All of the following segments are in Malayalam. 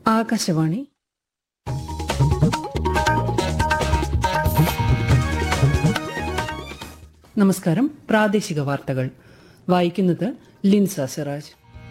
ആകാശവാണി നമസ്കാരം പ്രാദേശിക വാർത്തകൾ വായിക്കുന്നത് ലിൻസ സിറാജ്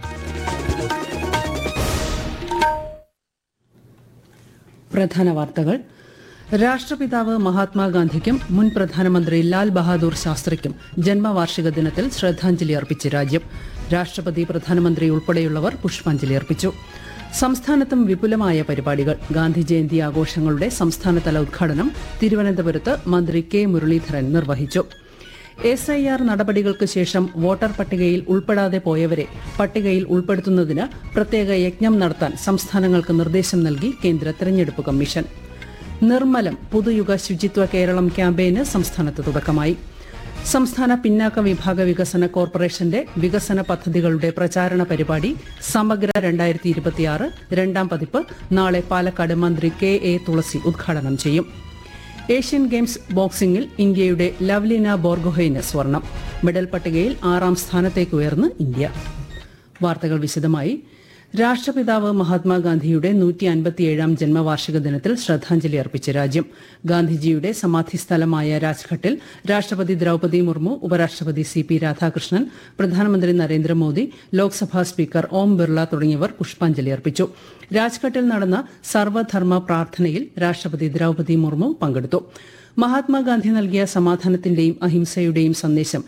പ്രധാന വാർത്തകൾ രാഷ്ട്രപിതാവ് മഹാത്മാഗാന്ധിക്കും മുൻ പ്രധാനമന്ത്രി ലാൽ ബഹാദൂർ ശാസ്ത്രിക്കും ജന്മവാർഷിക ദിനത്തിൽ ശ്രദ്ധാഞ്ജലി അർപ്പിച്ച് രാജ്യം രാഷ്ട്രപതി പ്രധാനമന്ത്രി ഉൾപ്പെടെയുള്ളവർ പുഷ്പാഞ്ജലി അർപ്പിച്ചു സംസ്ഥാനത്തും വിപുലമായ പരിപാടികൾ ഗാന്ധി ജയന്തി ആഘോഷങ്ങളുടെ സംസ്ഥാനതല ഉദ്ഘാടനം തിരുവനന്തപുരത്ത് മന്ത്രി കെ മുരളീധരൻ നിർവഹിച്ചു എസ് ഐ ആർ നടപടികൾക്ക് ശേഷം വോട്ടർ പട്ടികയിൽ ഉൾപ്പെടാതെ പോയവരെ പട്ടികയിൽ ഉൾപ്പെടുത്തുന്നതിന് പ്രത്യേക യജ്ഞം നടത്താൻ സംസ്ഥാനങ്ങൾക്ക് നിർദ്ദേശം നൽകി കേന്ദ്ര തെരഞ്ഞെടുപ്പ് കമ്മീഷൻ നിർമ്മലം പുതുയുഗ ശുചിത്വ കേരളം ക്യാമ്പയിന് സംസ്ഥാനത്ത് തുടക്കമായി സംസ്ഥാന പിന്നാക്ക വിഭാഗ വികസന കോർപ്പറേഷന്റെ വികസന പദ്ധതികളുടെ പ്രചാരണ പരിപാടി സമഗ്ര രണ്ടായിരത്തി ഇരുപത്തിയാറ് രണ്ടാം പതിപ്പ് നാളെ പാലക്കാട് മന്ത്രി കെ എ തുളസി ഉദ്ഘാടനം ചെയ്യും ഏഷ്യൻ ഗെയിംസ് ബോക്സിംഗിൽ ഇന്ത്യയുടെ ലവ്ലിന ബോർഗോഹൈന് സ്വർണം മെഡൽ പട്ടികയിൽ ആറാം സ്ഥാനത്തേക്ക് ഉയർന്ന് ഇന്ത്യ വാർത്തകൾ വിശദമായി രാഷ്ട്രപിതാവ് മഹാത്മാഗാന്ധിയുടെ നൂറ്റി അൻപത്തിയേഴാം ജന്മവാർഷിക ദിനത്തിൽ ശ്രദ്ധാഞ്ജലി അർപ്പിച്ച് രാജ്യം ഗാന്ധിജിയുടെ സമാധി സ്ഥലമായ രാജ്ഘട്ടിൽ രാഷ്ട്രപതി ദ്രൌപദി മുർമു ഉപരാഷ്ട്രപതി സി പി രാധാകൃഷ്ണൻ പ്രധാനമന്ത്രി നരേന്ദ്രമോദി ലോക്സഭാ സ്പീക്കർ ഓം ബിർള തുടങ്ങിയവർ പുഷ്പാഞ്ജലി അർപ്പിച്ചു രാജ്ഘട്ടിൽ നടന്ന സർവധർമ്മ പ്രാർത്ഥനയിൽ രാഷ്ട്രപതി ദ്രൌപദി മുർമു പങ്കെടുത്തു മഹാത്മാഗാന്ധി നൽകിയ സമാധാനത്തിന്റെയും അഹിംസയുടെയും സന്ദേശം